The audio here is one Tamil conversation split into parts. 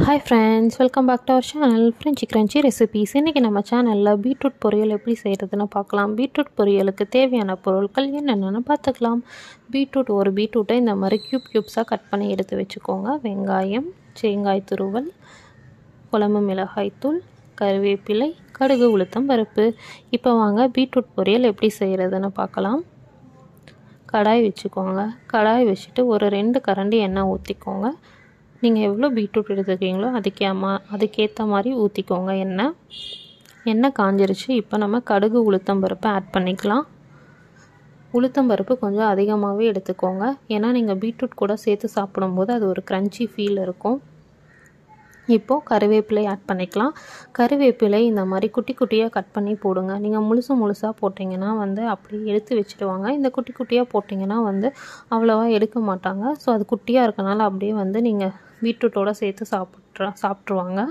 hi friends welcome back to our channel Frenchy Crunchy recipes இன்றைக்கி நம்ம சேனலில் பீட்ரூட் பொரியல் எப்படி செய்கிறதுன்னு பார்க்கலாம் பீட்ரூட் பொரியலுக்கு தேவையான பொருட்கள் என்னென்னு பார்த்துக்கலாம் பீட்ரூட் ஒரு பீட்ரூட்டை இந்த மாதிரி க்யூப் க்யூப்ஸாக கட் பண்ணி எடுத்து வச்சுக்கோங்க வெங்காயம் தேங்காய் துருவல் குழம்பு மிளகாய்த்தூள் கருவேப்பிலை கடுகு உளுத்தம் பருப்பு இப்போ வாங்க பீட்ரூட் பொரியல் எப்படி செய்கிறதுன்னு பார்க்கலாம் கடாய் வச்சுக்கோங்க கடாய் வச்சுட்டு ஒரு ரெண்டு கரண்டி எண்ணெய் ஊற்றிக்கோங்க நீங்கள் எவ்வளோ பீட்ரூட் எடுத்துக்கிறீங்களோ அதுக்கே அம்மா அதுக்கேற்ற மாதிரி ஊற்றிக்கோங்க எண்ணெய் எண்ணெய் காஞ்சிருச்சு இப்போ நம்ம கடுகு உளுத்தம் பருப்பு ஆட் பண்ணிக்கலாம் உளுத்தம் பருப்பு கொஞ்சம் அதிகமாகவே எடுத்துக்கோங்க ஏன்னா நீங்கள் பீட்ரூட் கூட சேர்த்து சாப்பிடும்போது அது ஒரு க்ரன்ச்சி ஃபீல் இருக்கும் இப்போது கருவேப்பிலை ஆட் பண்ணிக்கலாம் கருவேப்பிலை இந்த மாதிரி குட்டி குட்டியாக கட் பண்ணி போடுங்க நீங்கள் முழுசு முழுசாக போட்டிங்கன்னா வந்து அப்படியே எடுத்து வச்சுடுவாங்க இந்த குட்டி குட்டியாக போட்டிங்கன்னா வந்து அவ்வளோவா எடுக்க மாட்டாங்க ஸோ அது குட்டியாக இருக்கனால அப்படியே வந்து நீங்கள் பீட்ரூட்டோடு சேர்த்து சாப்பிட்ற சாப்பிட்ருவாங்க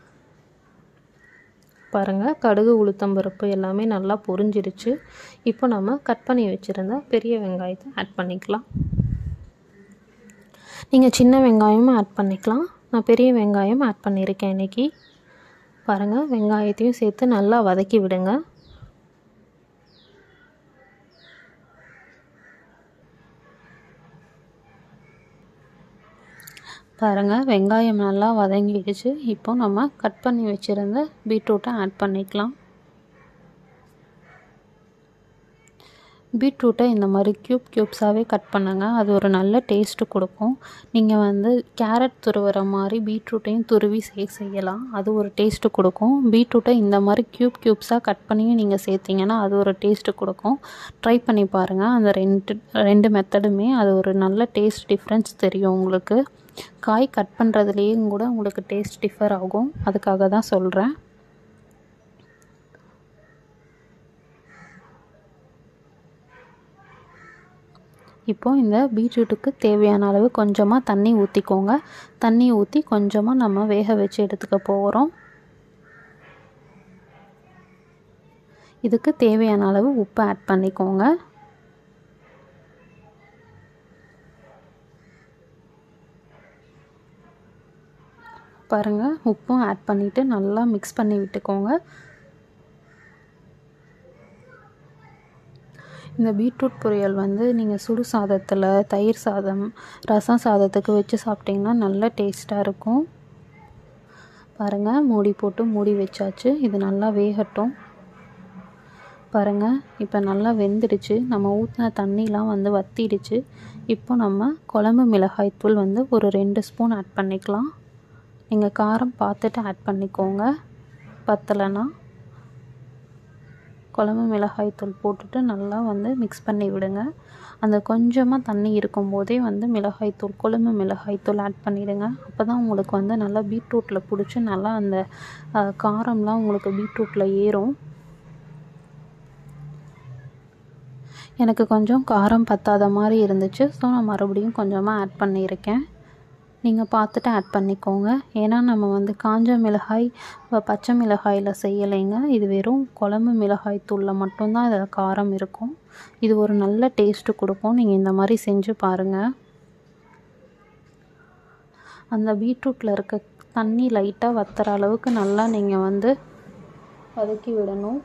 பாருங்கள் கடுகு உளுத்தம் பருப்பு எல்லாமே நல்லா பொரிஞ்சிருச்சு இப்போ நம்ம கட் பண்ணி வச்சுருந்த பெரிய வெங்காயத்தை ஆட் பண்ணிக்கலாம் நீங்கள் சின்ன வெங்காயமும் ஆட் பண்ணிக்கலாம் நான் பெரிய வெங்காயம் ஆட் பண்ணியிருக்கேன் இன்றைக்கி பாருங்கள் வெங்காயத்தையும் சேர்த்து நல்லா வதக்கி விடுங்க பாருங்கள் வெங்காயம் நல்லா வதங்கிடுச்சு இப்போ நம்ம கட் பண்ணி வச்சுருந்த பீட்ரூட்டை ஆட் பண்ணிக்கலாம் பீட்ரூட்டை இந்த மாதிரி க்யூப் க்யூப்ஸாகவே கட் பண்ணுங்கள் அது ஒரு நல்ல டேஸ்ட்டு கொடுக்கும் நீங்கள் வந்து கேரட் துருவுற மாதிரி பீட்ரூட்டையும் துருவி சே செய்யலாம் அது ஒரு டேஸ்ட்டு கொடுக்கும் பீட்ரூட்டை இந்த மாதிரி க்யூப் க்யூப்ஸாக கட் பண்ணியும் நீங்கள் சேர்த்திங்கன்னா அது ஒரு டேஸ்ட்டு கொடுக்கும் ட்ரை பண்ணி பாருங்கள் அந்த ரெண்டு ரெண்டு மெத்தடுமே அது ஒரு நல்ல டேஸ்ட் டிஃப்ரென்ஸ் தெரியும் உங்களுக்கு காய் கட் பண்ணுறதுலேயும் கூட உங்களுக்கு டேஸ்ட் டிஃபர் ஆகும் அதுக்காக தான் சொல்கிறேன் இப்போது இந்த பீட்ரூட்டுக்கு தேவையான அளவு கொஞ்சமாக தண்ணி ஊற்றிக்கோங்க தண்ணி ஊற்றி கொஞ்சமாக நம்ம வேக வச்சு எடுத்துக்க போகிறோம் இதுக்கு தேவையான அளவு உப்பு ஆட் பண்ணிக்கோங்க பாருங்கள் உப்பும் ஆட் பண்ணிவிட்டு நல்லா மிக்ஸ் பண்ணி விட்டுக்கோங்க இந்த பீட்ரூட் பொரியல் வந்து நீங்கள் சுடு சாதத்தில் தயிர் சாதம் ரசம் சாதத்துக்கு வச்சு சாப்பிட்டிங்கன்னா நல்ல டேஸ்ட்டாக இருக்கும் பாருங்கள் மூடி போட்டு மூடி வச்சாச்சு இது நல்லா வேகட்டும் பாருங்கள் இப்போ நல்லா வெந்துடுச்சு நம்ம ஊற்றின தண்ணிலாம் வந்து வத்திடுச்சு இப்போ நம்ம குழம்பு மிளகாய்த்தூள் வந்து ஒரு ரெண்டு ஸ்பூன் ஆட் பண்ணிக்கலாம் நீங்கள் காரம் பார்த்துட்டு ஆட் பண்ணிக்கோங்க பத்தலைன்னா குழம்பு மிளகாய்த்தூள் போட்டுட்டு நல்லா வந்து மிக்ஸ் பண்ணி விடுங்க அந்த கொஞ்சமாக தண்ணி இருக்கும்போதே வந்து மிளகாய்த்தூள் குழம்பு மிளகாய்த்தூள் ஆட் பண்ணிவிடுங்க அப்போ தான் உங்களுக்கு வந்து நல்லா பீட்ரூட்டில் பிடிச்சி நல்லா அந்த காரம்லாம் உங்களுக்கு பீட்ரூட்டில் ஏறும் எனக்கு கொஞ்சம் காரம் பத்தாத மாதிரி இருந்துச்சு ஸோ நான் மறுபடியும் கொஞ்சமாக ஆட் பண்ணியிருக்கேன் நீங்கள் பார்த்துட்டு ஆட் பண்ணிக்கோங்க ஏன்னா நம்ம வந்து காஞ்ச மிளகாய் பச்சை மிளகாயில் செய்யலைங்க இது வெறும் குழம்பு மிளகாய் தூளில் மட்டும்தான் இதில் காரம் இருக்கும் இது ஒரு நல்ல டேஸ்ட்டு கொடுக்கும் நீங்கள் இந்த மாதிரி செஞ்சு பாருங்கள் அந்த பீட்ரூட்டில் இருக்க தண்ணி லைட்டாக வத்துற அளவுக்கு நல்லா நீங்கள் வந்து வதக்கி விடணும்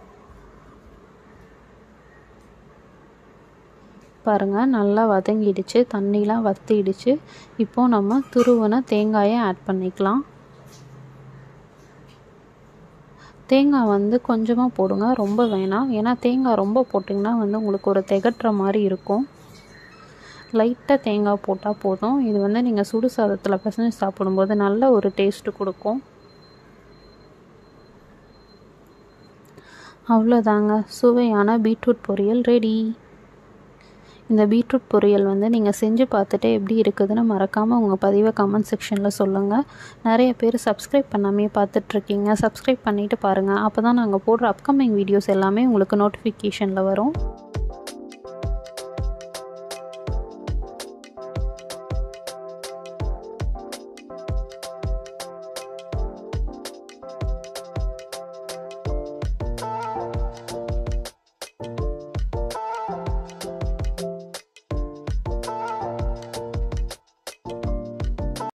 பாருங்கள் நல்லா வதங்கிடுச்சு தண்ணிலாம் வத்திடுச்சு இப்போது நம்ம துருவன தேங்காயை ஆட் பண்ணிக்கலாம் தேங்காய் வந்து கொஞ்சமாக போடுங்க ரொம்ப வேணாம் ஏன்னா தேங்காய் ரொம்ப போட்டிங்கன்னா வந்து உங்களுக்கு ஒரு திகட்டுற மாதிரி இருக்கும் லைட்டாக தேங்காய் போட்டால் போதும் இது வந்து நீங்கள் சுடு சாதத்தில் பிசைஞ்சு சாப்பிடும்போது நல்ல ஒரு டேஸ்ட்டு கொடுக்கும் அவ்வளோதாங்க சுவையான பீட்ரூட் பொரியல் ரெடி இந்த பீட்ரூட் பொரியல் வந்து நீங்கள் செஞ்சு பார்த்துட்டு எப்படி இருக்குதுன்னு மறக்காமல் உங்கள் பதிவை கமெண்ட் செக்ஷனில் சொல்லுங்கள் நிறைய பேர் சப்ஸ்கிரைப் பண்ணாமே பார்த்துட்ருக்கீங்க சப்ஸ்கிரைப் பண்ணிவிட்டு பாருங்கள் அப்போ தான் நாங்கள் போடுற அப்கமிங் வீடியோஸ் எல்லாமே உங்களுக்கு நோட்டிஃபிகேஷனில் வரும்